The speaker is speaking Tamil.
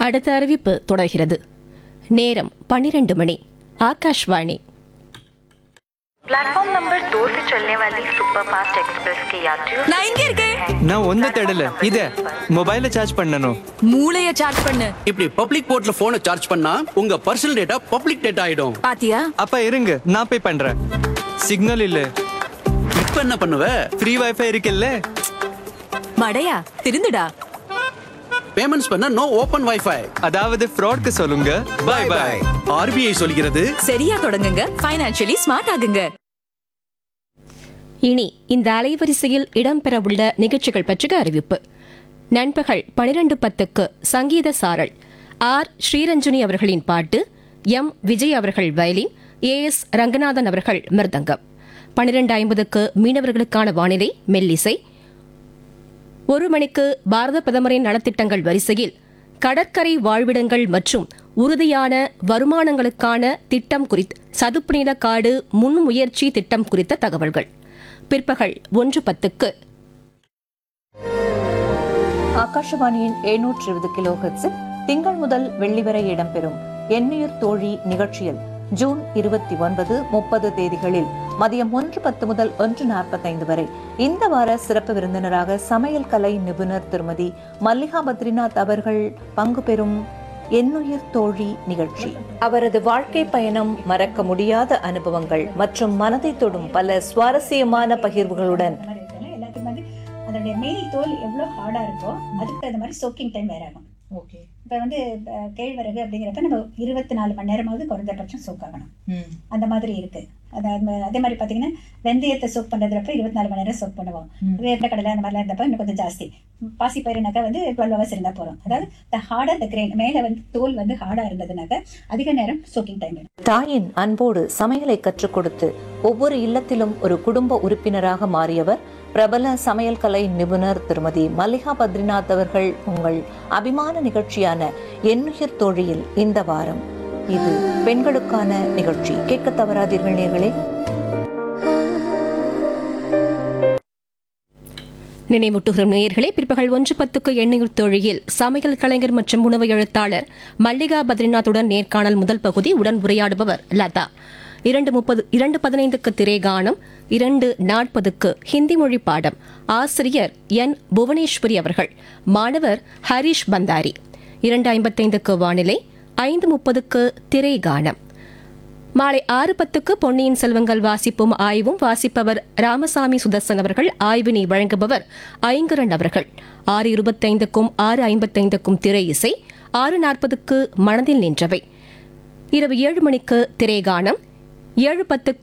அடுத்த அறிவிப்பு தொடர்கிறது நேரம் பன்னிரண்டு மணி ஆகாஷ்வாணி प्लेटफॉर्म नंबर दो से चलने वाली सुपर फास्ट एक्सप्रेस के यात्रियों நான் இங்க இருக்கேன் நான் ஒன்னு தேடல இத மொபைல சார்ஜ் பண்ணணும் மூளைய சார்ஜ் பண்ணு இப்படி பப்ளிக் போர்ட்ல போனை சார்ஜ் பண்ணா உங்க பர்சனல் டேட்டா பப்ளிக் டேட்டா ஆயிடும் பாத்தியா அப்ப இருங்க நான் போய் பண்றேன் சிக்னல் இல்ல இப்ப என்ன பண்ணுவ ஃப்ரீ வைஃபை இருக்குல்ல மடையா திருந்துடா பேமெண்ட்ஸ் பண்ண நோ ஓபன் வைஃபை அதாவது ஃப்ராட்க்கு சொல்லுங்க பை பை ஆர்பிஐ சொல்கிறது சரியா தொடங்குங்க ஃபைனான்சியலி ஸ்மார்ட் ஆகுங்க இனி இந்த அலைவரிசையில் இடம்பெறவுள்ள நிகழ்ச்சிகள் பற்றிய அறிவிப்பு நண்பகல் பனிரெண்டு பத்துக்கு சங்கீத சாரல் ஆர் ஸ்ரீரஞ்சனி அவர்களின் பாட்டு எம் விஜய் அவர்கள் வயலின் ஏ எஸ் ரங்கநாதன் அவர்கள் மிருதங்கம் பனிரெண்டு ஐம்பதுக்கு மீனவர்களுக்கான வானிலை மெல்லிசை ஒரு மணிக்கு பாரத பிரதமரின் நலத்திட்டங்கள் வரிசையில் கடற்கரை வாழ்விடங்கள் மற்றும் உறுதியான வருமானங்களுக்கான திட்டம் குறித்து சதுப்பு நில காடு முன்முயற்சி திட்டம் குறித்த தகவல்கள் பிற்பகல் ஒன்று பத்துக்கு ஆகாஷவாணியின் எழுநூற்று இருபது கிலோ ஹெர்ட்ஸில் திங்கள் முதல் வெள்ளி வரை இடம்பெறும் எண்ணுயிர் தோழி நிகழ்ச்சியில் ஜூன் இருபத்தி ஒன்பது முப்பது தேதிகளில் மதியம் ஒன்று பத்து முதல் ஒன்று நாற்பத்தைந்து வரை இந்த வார சிறப்பு விருந்தினராக சமையல் கலை நிபுணர் திருமதி மல்லிகா பத்ரிநாத் அவர்கள் பங்கு பெறும் எண்ணுயிர் தோழி நிகழ்ச்சி அவரது வாழ்க்கை பயணம் மறக்க முடியாத அனுபவங்கள் மற்றும் மனதை தொடும் பல சுவாரஸ்யமான பகிர்வுகளுடன் மாதிரி இருக்குல்ல எல்லாத்துக்கும் வந்து அதோடைய மேல் தோல் எவ்வளோ ஹார்டாக இருக்கோ அதுக்கு தகுந்த மாதிரி சோக்கிங் டைம் வேற ஆகும் ஓகே இப்போ வந்து அஹ், கேழ்வரகு அப்படிங்கிறப்ப நம்ம இருபத்தி நாலு மணி நேரமாவது குறைந்தபட்சம் சோக் ஆகணும் அந்த மாதிரி இருக்கு அதாவது அதே மாதிரி பார்த்தீங்கன்னா வெந்தயத்தை சோக் பண்ணுறதுப்ப இருபத்தி நாலு மணி நேரம் சோக் பண்ணுவோம் வேர்க்கடலை கடலை அந்த மாதிரிலாம் இருந்தப்ப இன்னும் கொஞ்சம் ஜாஸ்தி பாசி பயிருனாக்கா வந்து டுவெல் ஹவர்ஸ் இருந்தால் போதும் அதாவது த ஹார்டர் த கிரெயின் மேலே வந்து தோல் வந்து ஹார்டாக இருந்ததுனாக்க அதிக நேரம் சோக்கிங் டைம் வேணும் தாயின் அன்போடு சமையலை கற்றுக் கொடுத்து ஒவ்வொரு இல்லத்திலும் ஒரு குடும்ப உறுப்பினராக மாறியவர் பிரபல சமையல் கலை நிபுணர் திருமதி மல்லிகா பத்ரிநாத் அவர்கள் உங்கள் அபிமான நிகழ்ச்சியான எண்ணுயிர் தோழியில் இந்த வாரம் இது பெண்களுக்கான நிகழ்ச்சி கேட்க தவறாதீர்கள் நேர்களே நினைவூட்டுகிறோம் நேயர்களே பிற்பகல் ஒன்று பத்துக்கு எண்ணெயூர் தொழில் சமையல் கலைஞர் மற்றும் உணவு எழுத்தாளர் மல்லிகா பத்ரிநாத்துடன் நேர்காணல் முதல் பகுதி உடன் உரையாடுபவர் லதா இரண்டு முப்பது இரண்டு பதினைந்துக்கு திரைகானம் இரண்டு நாற்பதுக்கு ஹிந்தி மொழி பாடம் ஆசிரியர் என் புவனேஸ்வரி அவர்கள் மாணவர் ஹரிஷ் பந்தாரி இரண்டு ஐம்பத்தைந்துக்கு வானிலை ஐந்து முப்பதுக்கு திரைகானம் மாலை ஆறு பத்துக்கு பொன்னியின் செல்வங்கள் வாசிப்பும் ஆய்வும் வாசிப்பவர் ராமசாமி சுதர்சன் அவர்கள் ஆய்வினை வழங்குபவர் ஐங்கரன் அவர்கள் ஆறு இருபத்தைந்துக்கும் ஆறு ஐம்பத்தைந்துக்கும் திரை இசை ஆறு நாற்பதுக்கு மனதில் நின்றவை இரவு ஏழு மணிக்கு திரைகானம் ஏழு பத்துக்கு